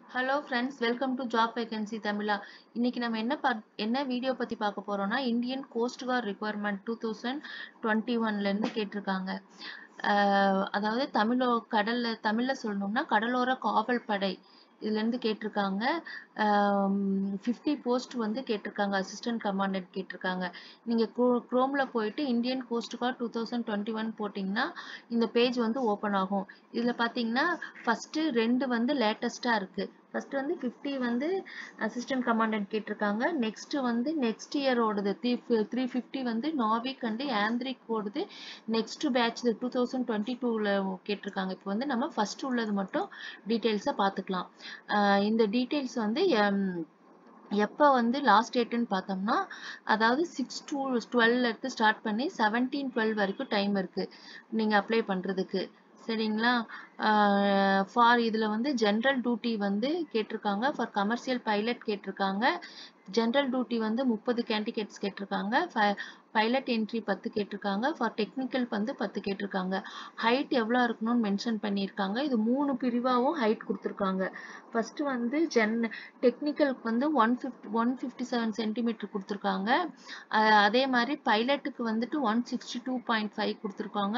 hello friends welcome to job vacancy Tamizha இன்னைக்கு நம்ம என்ன பா என்ன வீடியோ பற்றி பார்க்க போகிறோம்னா Indian coast guard requirement two thousand twenty ஒன்லேருந்து கேட்டிருக்காங்க அஹ் அதாவது தமிழோ கடலில் தமிழில் சொல்லணும்னா கடலோர காவல் படை இதுலேருந்து கேட்டிருக்காங்க ஃபிஃப்டி போஸ்ட் வந்து கேட்டிருக்காங்க அசிஸ்டன்ட் கமாண்டன்ட் கேட்டிருக்காங்க நீங்கள் க்ரோ க்ரோமில் போயிட்டு Indian coast guard two thousand twenty one போட்டிங்கன்னா இந்த பேஜ் வந்து ஓப்பன் ஆகும் இதில் பார்த்தீங்கன்னா ஃபஸ்ட்டு ரெண்டு வந்து லேட்டஸ்ட்டாக இருக்குது ஃபர்ஸ்ட் வந்து ஃபிஃப்டி வந்து அசிஸ்டன்ட் கமாண்டன்ட் கேட்டிருக்காங்க நெக்ஸ்ட் வந்து நெக்ஸ்ட் இயரோடது த்ரீ த்ரீ ஃபிஃப்டி வந்து நாவிக் அண்டு ஆந்திரிக் ஓடுது next batch two thousand twenty டூவில் கேட்டிருக்காங்க இப்போ வந்து நம்ம ஃபர்ஸ்ட் உள்ளது மட்டும் டீட்டெயில்ஸை பார்த்துக்கலாம் ஆஹ் இந்த டீட்டெயில்ஸ் வந்து எம், எப்போ வந்து லாஸ்ட் டேட்டுன்னு பார்த்தோம்னா அதாவது சிக்ஸ் டூ டுவெல்ல இருந்து ஸ்டார்ட் பண்ணி செவன்டீன் டுவெல் வரைக்கும் டைம் இருக்குது நீங்கள் அப்ளை பண்ணுறதுக்கு சரிங்களா ஃபார் இதில் வந்து ஜென்ரல் டியூட்டி வந்து கேட்டிருக்காங்க ஃபார் கமர்ஷியல் பைலட் கேட்டிருக்காங்க ஜென்ரல் டியூட்டி வந்து முப்பது கேண்டிடேட்ஸ் கேட்டிருக்காங்க பைலட் என்ட்ரி பத்து கேட்டிருக்காங்க ஃபார் டெக்னிக்கல் வந்து பத்து கேட்டிருக்காங்க ஹைட் எவ்வளோ இருக்கணும்னு மென்ஷன் பண்ணியிருக்காங்க இது மூணு பிரிவாகவும் ஹைட் கொடுத்துருக்காங்க ஃபர்ஸ்ட் வந்து ஜென் டெக்னிக்கலுக்கு வந்து one fifty one fifty seven centimeter கொடுத்துருக்காங்க அஹ் அதே மாதிரி பைலட்டுக்கு வந்துட்டு one sixty two point five கொடுத்துருக்காங்க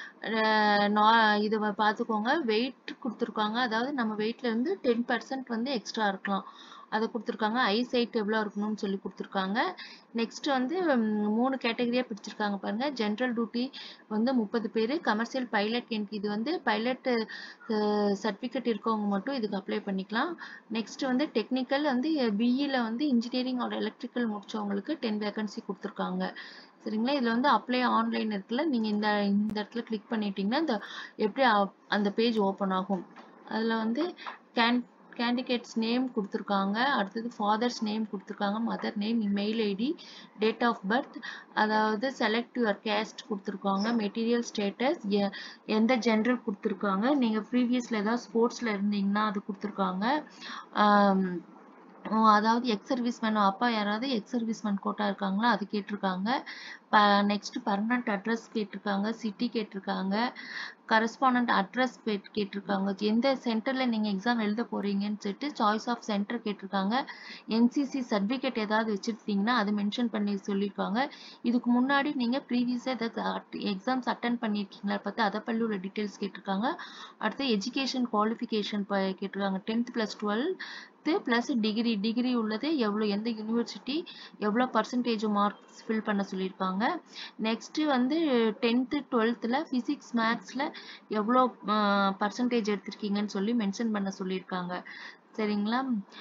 இது பார்த்துக்கோங்க வெயிட் கொடுத்துருக்காங்க அதாவது நம்ம வெயிட்ல இருந்து டென் பர்சன்ட் வந்து எக்ஸ்ட்ரா இருக்கலாம் அதை கொடுத்துருக்காங்க ஐ சைட் எவ்வளோ இருக்கணும்னு சொல்லி கொடுத்துருக்காங்க நெக்ஸ்ட் வந்து ம், மூணு கேட்டகரியாக பிரிச்சிருக்காங்க பாருங்க ஜென்ரல் டியூட்டி வந்து முப்பது பேர் கமர்ஷியல் பைலட் என்ட்ரி இது வந்து பைலட் சர்டிஃபிகேட் இருக்கவங்க மட்டும் இதுக்கு அப்ளை பண்ணிக்கலாம் நெக்ஸ்ட் வந்து டெக்னிக்கல் வந்து பிஇல வந்து இன்ஜினியரிங் ஆர் எலக்ட்ரிக்கல் முடிச்சவங்களுக்கு டென் வேகன்சி கொடுத்துருக்காங்க சரிங்களா இதில் வந்து அப்ளை ஆன்லைன் இருக்குல்ல நீங்கள் இந்த இந்த இடத்துல கிளிக் பண்ணிட்டீங்கன்னா இந்த எப்படி அ- அந்த பேஜ் ஓப்பன் ஆகும் அதில் வந்து கேன் கேண்டிடேட்ஸ் நேம் கொடுத்துருக்காங்க அடுத்தது ஃபாதர்ஸ் நேம் கொடுத்துருக்காங்க mother name email ID date of birth அதாவது செலக்ட் யுவர் கேஸ்ட் கொடுத்துருக்காங்க மெட்டீரியல் ஸ்டேட்டஸ் எந்த ஜென்ரல் கொடுத்துருக்காங்க நீங்கள் ப்ரீவியஸில் ஏதாவது ஸ்போர்ட்ஸில் இருந்தீங்கன்னா அது கொடுத்துருக்காங்க ஆம், ஓ, அதாவது எக்ஸ் சர்வீஸ்மேன் அப்பா யாராவது எக்ஸ் சர்வீஸ்மேன் கோட்டா இருக்காங்களா அது கேட்டிருக்காங்க நெக்ஸ்ட் பர்மனண்ட் அட்ரஸ் கேட்டிருக்காங்க சிட்டி கேட்டிருக்காங்க கரஸ்பாண்டன்ட் அட்ரஸ் கேட்டிருக்காங்க எந்த சென்டர்ல நீங்க எக்ஸாம் எழுத போறீங்கன்னு சொல்லிட்டு சாய்ஸ் ஆஃப் சென்டர் கேட்டிருக்காங்க என்சிசி சர்டிஃபிகேட் ஏதாவது வச்சிருந்தீங்கன்னா அது மென்ஷன் பண்ணி சொல்லியிருக்காங்க இதுக்கு முன்னாடி நீங்க ப்ரீவியஸாக ஏதாவது எக்ஸாம்ஸ் அட்டன் பண்ணியிருக்கீங்களா பார்த்து அதை பள்ளி உள்ள டீட்டெயில்ஸ் கேட்டிருக்காங்க அடுத்து எஜுகேஷன் குவாலிஃபிகேஷன் கேட்டிருக்காங்க tenth plus twelfth plus degree degree உள்ளது எவ்வளோ எந்த யூனிவர்சிட்டி எவ்வளோ பர்சன்டேஜ் மார்க்ஸ் ஃபில் பண்ண சொல்லியிருக்காங்க நெக்ஸ்ட் வந்து டென்த்து டுவெல்த்தில் ஃபிசிக்ஸ் மேக்ஸில் எவ்வளோ பர்சன்டேஜ் எடுத்திருக்கீங்கன்னு சொல்லி மென்ஷன் பண்ண சொல்லியிருக்காங்க சரிங்களா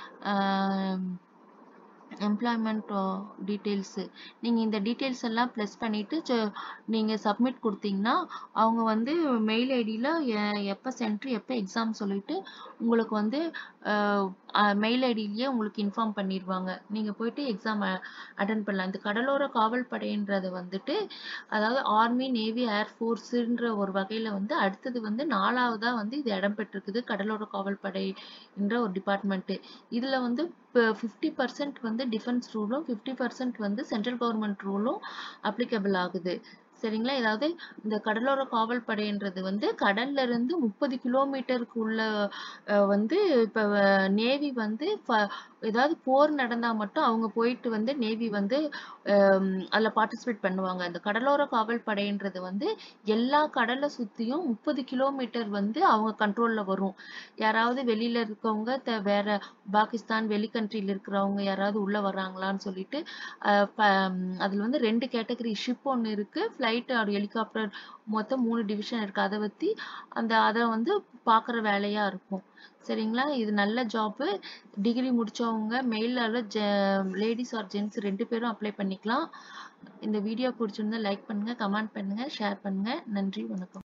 எம்ப்ளாய்மெண்ட் டீட்டெயில்ஸு நீங்கள் இந்த டீட்டெயில்ஸ் எல்லாம் ப்ளஸ் பண்ணிவிட்டு நீங்கள் சப்மிட் கொடுத்தீங்கன்னா அவங்க வந்து மெயில் ஐடியில் எப்போ சென்ட்ரு எப்போ எக்ஸாம் சொல்லிட்டு உங்களுக்கு வந்து மெயில் ஐடியிலேயே உங்களுக்கு இன்ஃபார்ம் பண்ணிடுவாங்க நீங்கள் போயிட்டு எக்ஸாம் அட்டன் பண்ணலாம் இந்த கடலோர காவல் படைன்றது வந்துட்டு அதாவது ஆர்மி நேவி ஏர்ஃபோர்ஸுன்ற ஒரு வகையில் வந்து அடுத்தது வந்து நாலாவதாக வந்து இது இடம்பெற்றிருக்குது கடலோர காவல் படை என்ற ஒரு டிபார்ட்மெண்ட்டு இதில் வந்து இப்போ ஃபிஃப்டி பர்சன்ட் வந்து டிஃபென்ஸ் ரூலும் ஃபிஃப்டி பர்சன்ட் வந்து சென்ட்ரல் கவர்மெண்ட் ரூலும் அப்ளிகபிள் ஆகுது சரிங்களா ஏதாவது இந்த கடலோர காவல் படைன்றது வந்து கடல்ல இருந்து முப்பது கிலோமீட்டருக்கு உள்ள அஹ், வந்து இப்போ நேவி வந்து ஃப- ஏதாவது போர் நடந்தா மட்டும் அவங்க போயிட்டு வந்து நேவி வந்து ஹம், அதுல பார்ட்டிசிபேட் பண்ணுவாங்க இந்த கடலோர காவல் படைன்றது வந்து எல்லா கடலை சுத்தியும் முப்பது கிலோமீட்டர் வந்து அவங்க கண்ட்ரோல்ல வரும் யாராவது வெளியில இருக்கவங்க த- வேற பாகிஸ்தான் வெளி கண்ட்ரில இருக்கிறவங்க யாராவது உள்ள வர்றாங்களான்னு சொல்லிட்டு அஹ், ப- ம், அதுல வந்து ரெண்டு கேட்டகரி ஷிப் ஒன்று இருக்கு ஃப்ளைட் ஆர் ஹெலிகாப்டர் மொத்தம் மூணு டிவிஷன் இருக்கு அதை பத்தி அந்த அதை வந்து பார்க்குற வேலையா இருக்கும் சரிங்களா இது நல்ல ஜாப்பு டிகிரி முடிச்சவங்க மெயிலால லேடிஸ் ஆர் ஜென்ட்ஸ் ரெண்டு பேரும் அப்ளை பண்ணிக்கலாம் இந்த வீடியோ பிடிச்சிருந்தா லைக் பண்ணுங்க கமெண்ட் பண்ணுங்க ஷேர் பண்ணுங்க நன்றி வணக்கம்